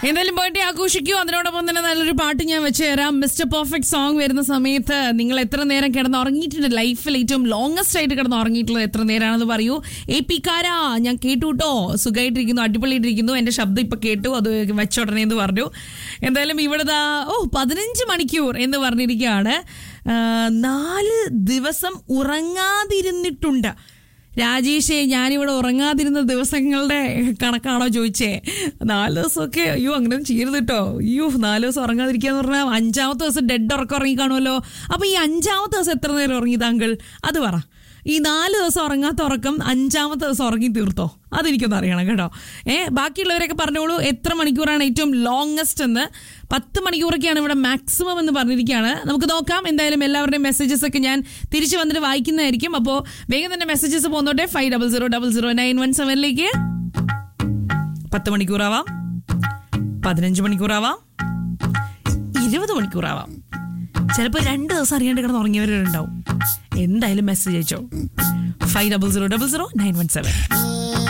എന്തായാലും ബർത്ത്ഡേ ആഘോഷിക്കൂ അതിനോടൊപ്പം തന്നെ നല്ലൊരു പാട്ട് ഞാൻ വെച്ച് തരാം മിസ്റ്റർ പെർഫെക്റ്റ് സോങ് വരുന്ന സമയത്ത് നിങ്ങൾ എത്ര നേരം കിടന്ന് ഉറങ്ങിയിട്ടുണ്ട് ലൈഫിൽ ഏറ്റവും ലോങ്സ്റ്റ് ആയിട്ട് കിടന്ന് ഉറങ്ങിയിട്ടുള്ളത് എത്ര നേരമാണെന്ന് പറയൂ എ പി കാരാ ഞാൻ കേട്ടു കേട്ടോ സുഖമായിട്ടിരിക്കുന്നു അടിപൊളിയായിട്ടിരിക്കുന്നു എൻ്റെ ശബ്ദം ഇപ്പൊ കേട്ടു അത് വെച്ചോടനെ എന്ന് പറഞ്ഞു എന്തായാലും ഇവിടെ ദാ ഓ പതിനഞ്ച് മണിക്കൂർ എന്ന് പറഞ്ഞിരിക്കുകയാണ് ആ, നാല് ദിവസം ഉറങ്ങാതിരുന്നിട്ടുണ്ട് രാജേഷേ ഞാനിവിടെ ഉറങ്ങാതിരുന്ന ദിവസങ്ങളുടെ കണക്കാണോ ചോദിച്ചേ നാല് ദിവസമൊക്കെ അയ്യോ അങ്ങനെ ഒന്നും ചെയ്യരുത് കേട്ടോ അയ്യോ നാല് ദിവസം ഉറങ്ങാതിരിക്കാന്ന് പറഞ്ഞാൽ അഞ്ചാമത്തെ ദിവസം ഡെഡ് ഉറക്കം ഉറങ്ങി കാണുമല്ലോ അപ്പൊ ഈ അഞ്ചാമത്തെ ദിവസം എത്ര നേരം ഉറങ്ങി താങ്കൾ അത് പറ ഈ നാല് ദിവസം ഉറങ്ങാത്ത ഉറക്കം അഞ്ചാമത്തെ ദിവസം ഉറങ്ങി തീർത്തോ അതെനിക്കൊന്ന് അറിയണം കേട്ടോ ഏ ബാക്കിയുള്ളവരൊക്കെ പറഞ്ഞോളൂ എത്ര മണിക്കൂറാണ് ഏറ്റവും ലോങ്സ്റ്റ് എന്ന് പത്ത് മണിക്കൂറൊക്കെയാണ് ഇവിടെ മാക്സിമം എന്ന് പറഞ്ഞിരിക്കുകയാണ് നമുക്ക് നോക്കാം എന്തായാലും എല്ലാവരുടെയും മെസ്സേജസ് ഒക്കെ ഞാൻ തിരിച്ചു വന്നിട്ട് വായിക്കുന്നതായിരിക്കും അപ്പോൾ വേഗം തന്നെ മെസ്സേജസ് പോന്നോട്ടെ five double zero double zero nine one സെവനിലേക്ക് പത്ത് മണിക്കൂറാവാം പതിനഞ്ച് മണിക്കൂറാവാം ഇരുപത് മണിക്കൂറാവാം ചിലപ്പോൾ രണ്ട് ദിവസം അറിയാണ്ട് കിടന്ന് ഉറങ്ങിയവരുണ്ടാവും എന്തായാലും മെസ്സേജ് അയച്ചോ five double zero double zero nine one seven